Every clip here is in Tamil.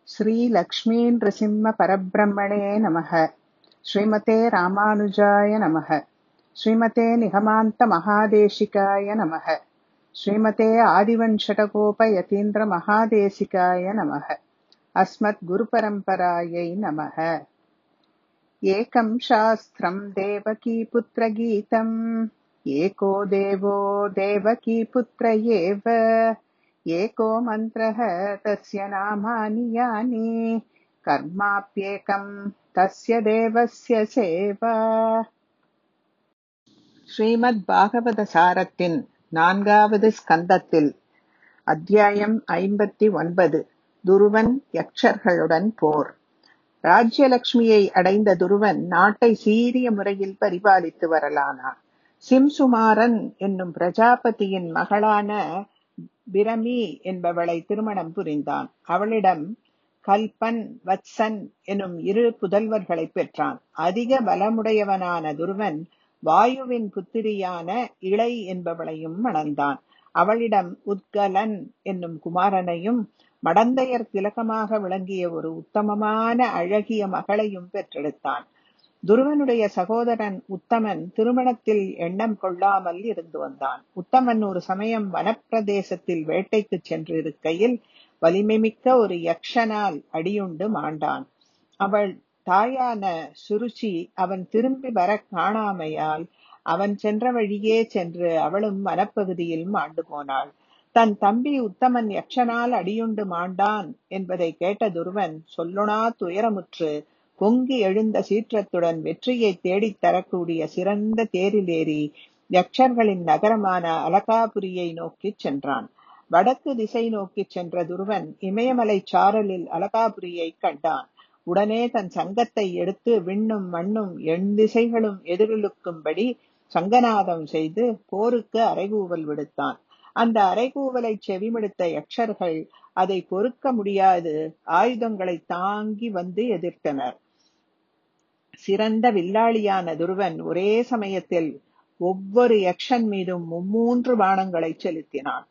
श्रीलक्ष्मीनृसिंहपरब्रह्मणे नमः श्रीमते रामानुजाय नमः श्रीमते निगमान्तमहादेशिकाय नमः श्रीमते आदिवञ्शटकोपयतीन्द्रमहादेशिकाय नमः अस्मद्गुरुपरम्परायै नमः एकं शास्त्रम् देवकीपुत्रगीतम् एको देवो देवकीपुत्र एव एको मन्त्रः तस्य नामानि यानि कर्माप्येकम् तस्य தேவஸ்ய சேவா ஸ்ரீமத் பாகவத சாரத்தின் நான்காவது ஸ்கந்தத்தில் அத்தியாயம் ஐம்பத்தி ஒன்பது துருவன் யக்ஷர்களுடன் போர் ராஜ்யலட்சுமியை அடைந்த துருவன் நாட்டை சீரிய முறையில் பரிபாலித்து வரலானான் சிம்சுமாரன் என்னும் பிரஜாபதியின் மகளான பிரமி என்பவளை திருமணம் புரிந்தான் அவளிடம் கல்பன் வத்சன் எனும் இரு புதல்வர்களை பெற்றான் அதிக பலமுடையவனான துருவன் வாயுவின் புத்திரியான இளை என்பவளையும் மணந்தான் அவளிடம் உத்கலன் என்னும் குமாரனையும் மடந்தையர் திலகமாக விளங்கிய ஒரு உத்தமமான அழகிய மகளையும் பெற்றெடுத்தான் துருவனுடைய சகோதரன் உத்தமன் திருமணத்தில் எண்ணம் கொள்ளாமல் இருந்து வந்தான் உத்தமன் ஒரு சமயம் வனப்பிரதேசத்தில் வேட்டைக்கு சென்றிருக்கையில் வலிமைமிக்க ஒரு யக்ஷனால் அடியுண்டு மாண்டான் அவள் தாயான சுருச்சி அவன் திரும்பி வர காணாமையால் அவன் சென்ற வழியே சென்று அவளும் வனப்பகுதியில் மாண்டு போனாள் தன் தம்பி உத்தமன் யக்ஷனால் அடியுண்டு மாண்டான் என்பதை கேட்ட துருவன் சொல்லுணா துயரமுற்று பொங்கி எழுந்த சீற்றத்துடன் வெற்றியை தேடித் தரக்கூடிய சிறந்த தேரிலேறி யக்ஷர்களின் நகரமான அலகாபுரியை நோக்கிச் சென்றான் வடக்கு திசை நோக்கிச் சென்ற துருவன் இமயமலை சாரலில் அலகாபுரியை கண்டான் உடனே தன் சங்கத்தை எடுத்து விண்ணும் மண்ணும் எண் திசைகளும் எதிரொலுக்கும்படி சங்கநாதம் செய்து போருக்கு அறைகூவல் விடுத்தான் அந்த அறைகூவலை செவிமடுத்த யக்ஷர்கள் அதை பொறுக்க முடியாது ஆயுதங்களை தாங்கி வந்து எதிர்த்தனர் சிறந்த வில்லாளியான துருவன் ஒரே சமயத்தில் ஒவ்வொரு யக்ஷன் மீதும் மும்மூன்று பானங்களை செலுத்தினான்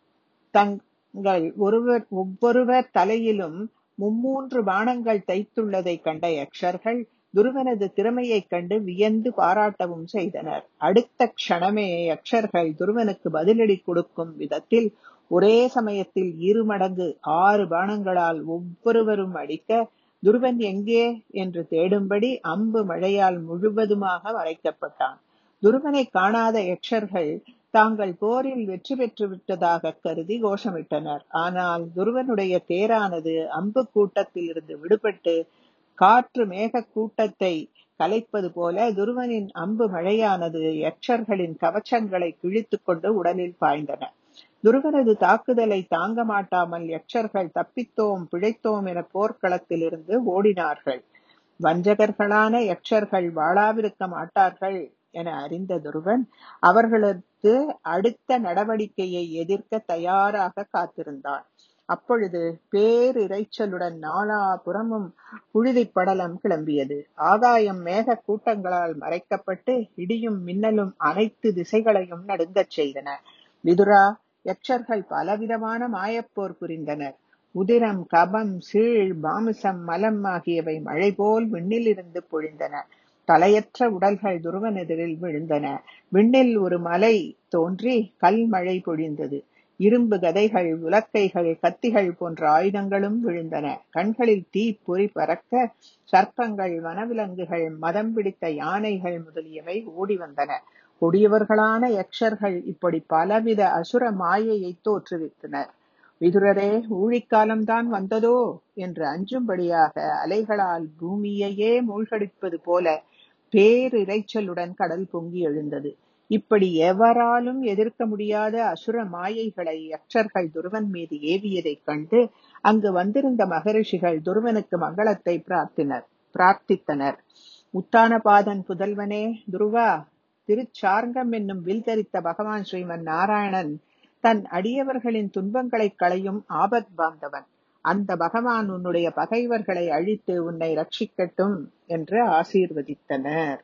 தங்கள் ஒருவர் ஒவ்வொருவர் தலையிலும் மும்மூன்று பானங்கள் தைத்துள்ளதை கண்ட யக்ஷர்கள் துருவனது திறமையைக் கண்டு வியந்து பாராட்டவும் செய்தனர் அடுத்த க்ஷணமே யக்ஷர்கள் துருவனுக்கு பதிலடி கொடுக்கும் விதத்தில் ஒரே சமயத்தில் இரு மடங்கு ஆறு பானங்களால் ஒவ்வொருவரும் அடிக்க துருவன் எங்கே என்று தேடும்படி அம்பு மழையால் முழுவதுமாக மறைக்கப்பட்டான் துருவனை காணாத யக்ஷர்கள் தாங்கள் போரில் வெற்றி பெற்று விட்டதாக கருதி கோஷமிட்டனர் ஆனால் துருவனுடைய தேரானது அம்பு கூட்டத்தில் இருந்து விடுபட்டு காற்று மேக கூட்டத்தை கலைப்பது போல துருவனின் அம்பு மழையானது யக்ஷர்களின் கவச்சங்களை கிழித்து கொண்டு உடலில் பாய்ந்தன துருவனது தாக்குதலை தாங்க மாட்டாமல் யக்ஷர்கள் தப்பித்தோம் பிழைத்தோம் என போர்க்களத்தில் இருந்து ஓடினார்கள் வஞ்சகர்களான யக்ஷர்கள் வாழாவிருக்க மாட்டார்கள் என அறிந்த துருவன் அவர்களது அடுத்த நடவடிக்கையை எதிர்க்க தயாராக காத்திருந்தான் அப்பொழுது பேரிரைச்சலுடன் நாலா புறமும் புழுதி படலம் கிளம்பியது ஆகாயம் மேக கூட்டங்களால் மறைக்கப்பட்டு இடியும் மின்னலும் அனைத்து திசைகளையும் நடுங்கச் செய்தன விதுரா யக்ஷர்கள் பலவிதமான மாயப்போர் புரிந்தனர் உதிரம் கபம் சீழ் மாமிசம் மலம் ஆகியவை மழை போல் விண்ணிலிருந்து பொழிந்தன தலையற்ற உடல்கள் துருவனெதிரில் விழுந்தன விண்ணில் ஒரு மலை தோன்றி கல் மழை பொழிந்தது இரும்பு கதைகள் உலக்கைகள் கத்திகள் போன்ற ஆயுதங்களும் விழுந்தன கண்களில் தீ பொறி பறக்க சர்ப்பங்கள் வனவிலங்குகள் மதம் பிடித்த யானைகள் முதலியவை ஓடி வந்தன கொடியவர்களான யக்ஷர்கள் இப்படி பலவித அசுர மாயையை தோற்றுவித்தனர் விதுரரே ஊழிக்காலம்தான் வந்ததோ என்று அஞ்சும்படியாக அலைகளால் பூமியையே மூழ்கடிப்பது போல பேரிரைச்சலுடன் கடல் பொங்கி எழுந்தது இப்படி எவராலும் எதிர்க்க முடியாத அசுர மாயைகளை யக்ஷர்கள் துருவன் மீது ஏவியதைக் கண்டு அங்கு வந்திருந்த மகரிஷிகள் துருவனுக்கு மங்களத்தை பிரார்த்தினர் பிரார்த்தித்தனர் உத்தானபாதன் புதல்வனே துருவா திருச்சார்ங்கம் என்னும் வில் தரித்த பகவான் ஸ்ரீமன் நாராயணன் தன் அடியவர்களின் துன்பங்களை களையும் ஆபத் பாந்தவன் அந்த பகவான் உன்னுடைய பகைவர்களை அழித்து உன்னை ரட்சிக்கட்டும் என்று ஆசீர்வதித்தனர்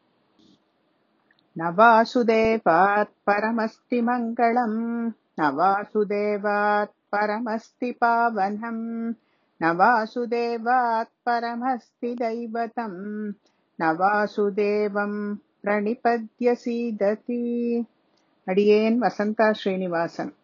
நவாசுதேவாத் பரமஸ்தி மங்களம் நவாசுதேவாத் பரமஸ்தி பாவனம் न वासुदेवात् परमस्ति दैवतम् न वासुदेवम् प्रणिपद्य सीदति அடியேன் வசந்தா ஸ்ரீனிவாசன்